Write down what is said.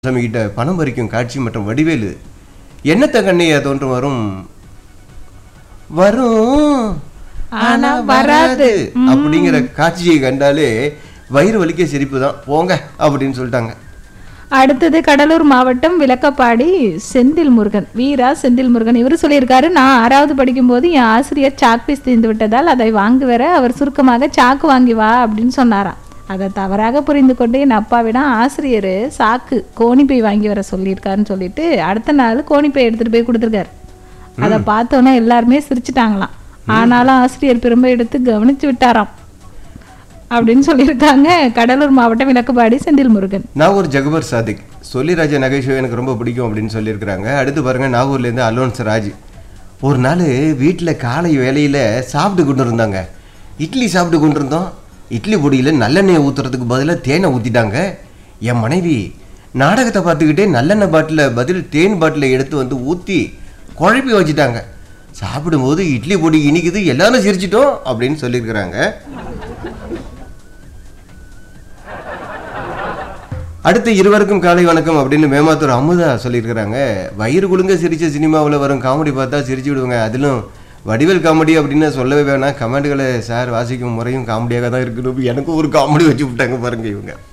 சாமி கிட்ட பணம் பறிக்கும் காட்சி மற்றும் வடிவேலு என்னத்த கண்ணையா தோன்றும் வரும் வரும் ஆனா வராது. அப்படிங்கிற காட்சியை கண்டாலே வயிறு வலிக்க சிரிப்பு தான் போங்க அப்படின்னு சொல்லிட்டாங்க அடுத்தது கடலூர் மாவட்டம் விளக்கப்பாடி செந்தில் முருகன் வீரா செந்தில் முருகன் இவர் சொல்லியிருக்காரு நான் ஆறாவது படிக்கும்போது என் ஆசிரியர் சாக் பீஸ் தீர்ந்து விட்டதால் அதை வாங்கி வர அவர் சுருக்கமாக சாக்கு வாங்கி வா அப்படின்னு சொன்னாராம் அதை தவறாக புரிந்து கொண்டு என் அப்பாவிடம் ஆசிரியர் சாக்கு கோணிப்பை வாங்கி வர சொல்லியிருக்காருன்னு சொல்லிட்டு அடுத்த நாள் கோணிப்பை எடுத்துட்டு போய் கொடுத்துருக்காரு அதை பார்த்தோன்னே எல்லாருமே சிரிச்சிட்டாங்களாம் ஆனாலும் ஆசிரியர் திரும்ப எடுத்து கவனிச்சு விட்டாராம் அப்படின்னு சொல்லியிருக்காங்க கடலூர் மாவட்டம் விளக்குப்பாடி செந்தில் முருகன் நான் ஒரு ஜகபர் சாதிக் சொல்லிராஜ நகைச்சுவை எனக்கு ரொம்ப பிடிக்கும் அப்படின்னு சொல்லியிருக்கிறாங்க அடுத்து பாருங்க நாகூர்லேருந்து அலோன்ஸ் ராஜ் ஒரு நாள் வீட்டில் காலை வேலையில் சாப்பிட்டு கொண்டு இருந்தாங்க இட்லி சாப்பிட்டு கொண்டு இருந்தோம் இட்லி பொடியில் நல்லெண்ணெயை ஊற்றுறதுக்கு பதிலாக தேனை ஊற்றிட்டாங்க என் மனைவி நாடகத்தை பார்த்துக்கிட்டே நல்லெண்ணெய் பாட்டில் பதில் தேன் பாட்டில் எடுத்து வந்து ஊற்றி குழப்பி வச்சுட்டாங்க சாப்பிடும்போது இட்லி பொடி இனிக்குது எல்லாரும் சிரிச்சிட்டோம் அப்படின்னு சொல்லியிருக்கிறாங்க அடுத்து இருவருக்கும் காலை வணக்கம் அப்படின்னு மேமாத்தூர் அமுதா சொல்லியிருக்கிறாங்க வயிறு குலுங்க சிரிச்ச சினிமாவில் வரும் காமெடி பார்த்தா சிரிச்சு விடுவாங்க அதிலும் வடிவேல் காமெடி அப்படின்னு சொல்லவே வேணாம் கமெண்ட்களை சார் வாசிக்கும் முறையும் காமெடியாக தான் இருக்கணும் எனக்கும் ஒரு காமெடி வச்சு விட்டாங்க பாருங்க இவங்க